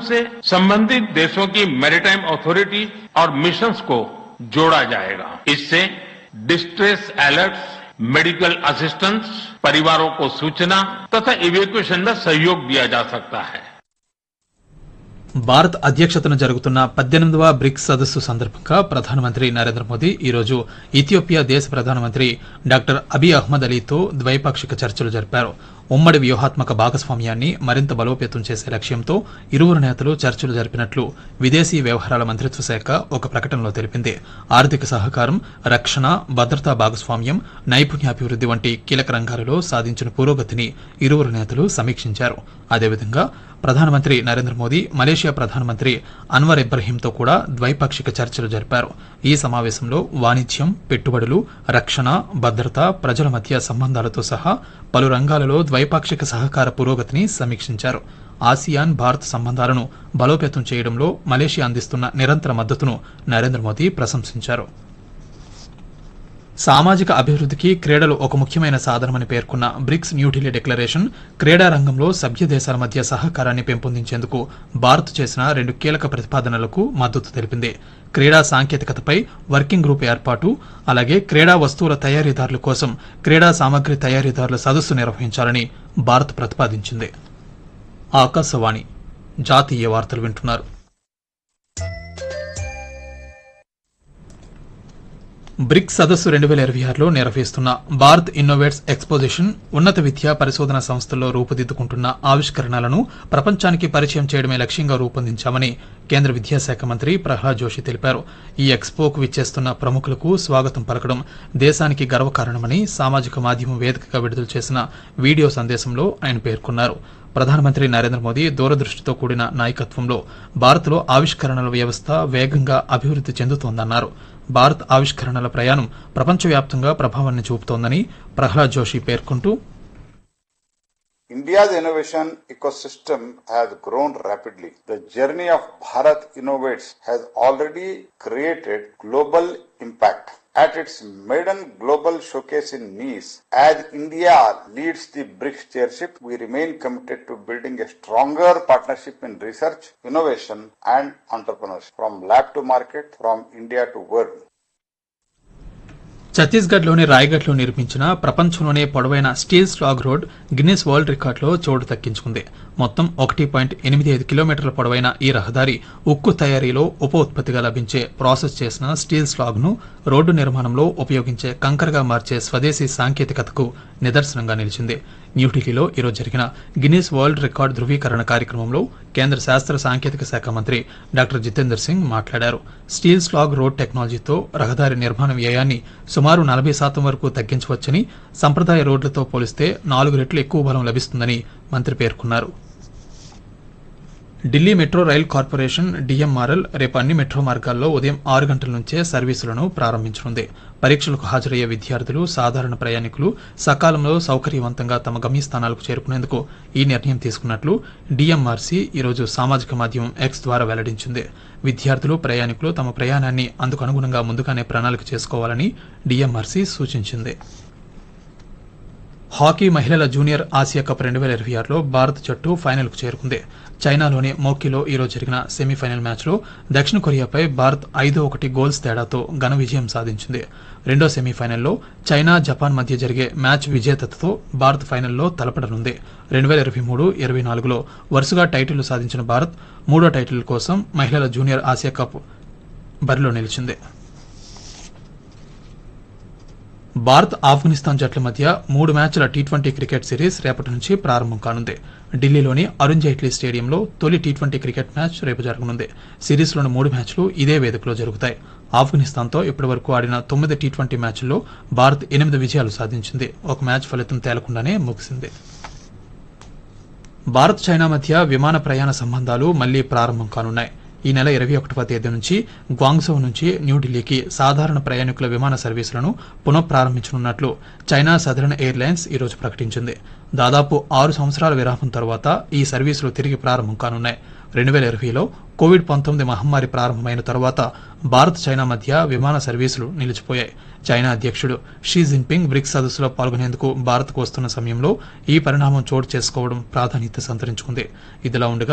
से संबंधित देशों की मैरीटाइम अथॉरिटी और मिशंस को जोड़ा जाएगा इससे डिस्ट्रेस अलर्ट्स मेडिकल असिस्टेंस परिवारों को सूचना तथा इवैक्यूएशन में सहयोग दिया जा सकता है భారత్ అధ్యక్షతన జరుగుతున్న పద్దెనిమిదవ బ్రిక్స్ సదస్సు సందర్భంగా ప్రధానమంత్రి నరేంద్ర మోదీ ఈరోజు ఇథియోపియా దేశ ప్రధానమంత్రి డాక్టర్ అబీ అహ్మద్ అలీతో ద్వైపాక్షిక చర్చలు జరిపారు ఉమ్మడి వ్యూహాత్మక భాగస్వామ్యాన్ని మరింత బలోపేతం చేసే లక్ష్యంతో ఇరువురు నేతలు చర్చలు జరిపినట్లు విదేశీ వ్యవహారాల మంత్రిత్వ శాఖ ఒక ప్రకటనలో తెలిపింది ఆర్థిక సహకారం రక్షణ భద్రతా భాగస్వామ్యం నైపుణ్యాభివృద్ది వంటి కీలక రంగాలలో సాధించిన పురోగతిని ఇరువురు నేతలు సమీక్షించారు అదేవిధంగా ప్రధానమంత్రి నరేంద్ర మోదీ మలేషియా ప్రధానమంత్రి అన్వర్ ఇబ్రహీంతో కూడా ద్వైపాక్షిక చర్చలు జరిపారు ఈ సమావేశంలో వాణిజ్యం పెట్టుబడులు రక్షణ భద్రత ప్రజల మధ్య సంబంధాలతో సహా పలు రంగాలలో ద్వైపాక్షిక సహకార పురోగతిని సమీక్షించారు ఆసియాన్ భారత్ సంబంధాలను బలోపేతం చేయడంలో మలేషియా అందిస్తున్న నిరంతర మద్దతును నరేంద్ర మోదీ ప్రశంసించారు సామాజిక అభివృద్ధికి క్రీడలు ఒక ముఖ్యమైన సాధనమని పేర్కొన్న బ్రిక్స్ న్యూఢిల్లీ డిక్లరేషన్ క్రీడా రంగంలో సభ్య దేశాల మధ్య సహకారాన్ని పెంపొందించేందుకు భారత్ చేసిన రెండు కీలక ప్రతిపాదనలకు మద్దతు తెలిపింది క్రీడా సాంకేతికతపై వర్కింగ్ గ్రూప్ ఏర్పాటు అలాగే క్రీడా వస్తువుల తయారీదారుల కోసం క్రీడా సామగ్రి తయారీదారుల సదస్సు నిర్వహించాలని భారత్ ప్రతిపాదించింది ఆకాశవాణి జాతీయ వార్తలు వింటున్నారు బ్రిక్స్ సదస్సు రెండు వేల ఇరవై ఆరులో నిర్వహిస్తున్న భారత్ ఇన్నోవేట్స్ ఎక్స్పోజిషన్ ఉన్నత విద్యా పరిశోధన సంస్థల్లో రూపుదిద్దుకుంటున్న ఆవిష్కరణలను ప్రపంచానికి పరిచయం చేయడమే లక్ష్యంగా రూపొందించామని కేంద్ర విద్యాశాఖ మంత్రి ప్రహ్లాద్ జోషి తెలిపారు ఈ ఎక్స్పోకు విచ్చేస్తున్న ప్రముఖులకు స్వాగతం పలకడం దేశానికి గర్వకారణమని సామాజిక మాధ్యమం వేదికగా విడుదల చేసిన వీడియో సందేశంలో ఆయన పేర్కొన్నారు ప్రధానమంత్రి నరేంద్ర మోదీ దూరదృష్టితో కూడిన నాయకత్వంలో భారత్లో ఆవిష్కరణల వ్యవస్థ వేగంగా అభివృద్ది చెందుతోందన్నారు భారత్ ఆవిష్కరణల ప్రయాణం ప్రపంచవ్యాప్తంగా ప్రభావాన్ని చూపుతోందని ప్రహ్లాద్ జోషి పేర్కొంటూ India's innovation ecosystem has grown rapidly. The journey of Bharat Innovates has already created global impact. At its maiden global showcase in Nice, as India leads the BRICS chairship, we remain committed to building a stronger partnership in research, innovation, and entrepreneurship, from lab to market, from India to world. ఛత్తీస్గఢ్లోని రాయ్గఢ్లో నిర్మించిన ప్రపంచంలోనే పొడవైన steel slag road Guinness world రికార్డులో చోటు దక్కించుకుంది మొత్తం ఒకటి point ఎనిమిది ఐదు కిలోమీటర్ల పొడవైన ఈ రహదారి ఉక్కు తయారీలో ఉప ఉత్పత్తిగా లభించే ప్రాసెస్ చేసిన స్టీల్ స్లాగ్ను రోడ్డు నిర్మాణంలో ఉపయోగించే కంకరగా మార్చే స్వదేశీ సాంకేతికతకు నిదర్శనంగా నిలిచింది న్యూఢిల్లీలో ఈరోజు జరిగిన గిన్నీస్ వరల్డ్ రికార్డు ధృవీకరణ కార్యక్రమంలో కేంద్ర శాస్త్ర సాంకేతిక శాఖ మంత్రి డాక్టర్ జితేందర్ సింగ్ మాట్లాడారు స్టీల్ స్లాగ్ రోడ్ టెక్నాలజీతో రహదారి నిర్మాణ వ్యయాన్ని సుమారు నలభై శాతం వరకు తగ్గించవచ్చని సంప్రదాయ రోడ్లతో పోలిస్తే నాలుగు రెట్లు ఎక్కువ బలం లభిస్తుందని మంత్రి పేర్కొన్నారు Delhi metro rail corporation DMRL రేపు అన్ని మెట్రో మార్గాల్లో ఉదయం ఆరు గంటల నుంచే సర్వీసులను ప్రారంభించనుంది పరీక్షలకు హాజరయ్యే విద్యార్థులు సాధారణ ప్రయాణికులు సకాలంలో సౌకర్యవంతంగా తమ గమ్యస్థానాలకు చేరుకునేందుకు ఈ నిర్ణయం తీసుకున్నట్లు డిఎంఆర్సీ ఈరోజు సామాజిక మాధ్యమం ఎక్స్ ద్వారా వెల్లడించింది విద్యార్థులు ప్రయాణికులు తమ ప్రయాణాన్ని అందుకు అనుగుణంగా ముందుగానే ప్రణాళిక చేసుకోవాలని డిఎంఆర్సీ సూచించింది హాకీ మహిళల జూనియర్ ఆసియా కప్ రెండు వేల ఇరవై ఆరులో భారత జట్టు ఫైనల్కు చేరుకుంది చైనాలోని మోకీలో ఈరోజు జరిగిన సెమీఫైనల్ మ్యాచ్లో దక్షిణ కొరియాపై భారత్ ఐదో ఒకటి గోల్స్ తేడాతో ఘన విజయం సాధించింది రెండో సెమీఫైనల్లో చైనా జపాన్ మధ్య జరిగే మ్యాచ్ విజేతతో భారత్ ఫైనల్లో తలపడనుంది రెండు వేల ఇరవై మూడు ఇరవై నాలుగులో వరుసగా టైటిళ్లు సాధించిన భారత్ మూడో టైటిల్ కోసం మహిళల జూనియర్ ఆసియా కప్ బరిలో నిలిచింది భారత్ ఆఫ్ఘనిస్తాన్ జట్ల మధ్య మూడు మ్యాచ్ల టీ ట్వంటీ క్రికెట్ సిరీస్ రేపటి నుంచి ప్రారంభం కానుంది ఢిల్లీలోని అరుణ్ జైట్లీ స్టేడియంలో తొలి టీ ట్వంటీ క్రికెట్ మ్యాచ్ రేపు జరగనుంది సిరీస్లోని మూడు మ్యాచ్లు ఇదే వేదికలో జరుగుతాయి ఆఫ్ఘనిస్తాన్తో ఇప్పటివరకు ఆడిన తొమ్మిది టీ ట్వంటీ మ్యాచ్ల్లో భారత్ ఎనిమిది విజయాలు సాధించింది ఒక మ్యాచ్ ఫలితం తేలకుండానే ముగిసింది భారత్ చైనా మధ్య విమాన ప్రయాణ సంబంధాలు మళ్లీ ప్రారంభం కానున్నాయి ఈ నెల ఇరవై ఒకటవ తేదీ నుంచి గ్వాంగ్జో నుంచి న్యూఢిల్లీకి సాధారణ ప్రయాణికుల విమాన సర్వీసులను పునఃప్రారంభించనున్నట్లు చైనా సదరన్ ఎయిర్లైన్స్ ఈరోజు ప్రకటించింది దాదాపు ఆరు సంవత్సరాల విరామం తర్వాత ఈ సర్వీసులు తిరిగి ప్రారంభం కానున్నాయి రెండు వేల ఇరవైలో కోవిడ్ పంతొమ్మిది మహమ్మారి ప్రారంభమైన తర్వాత భారత్ చైనా మధ్య విమాన సర్వీసులు నిలిచిపోయాయి చైనా అధ్యక్షుడు షీ జిన్పింగ్ బ్రిక్స్ సదస్సులో పాల్గొనేందుకు భారత్కు వస్తున్న సమయంలో ఈ పరిణామం చోటు చేసుకోవడం ప్రాధాన్యత సంతరించుకుంది ఇదిలా ఉండగా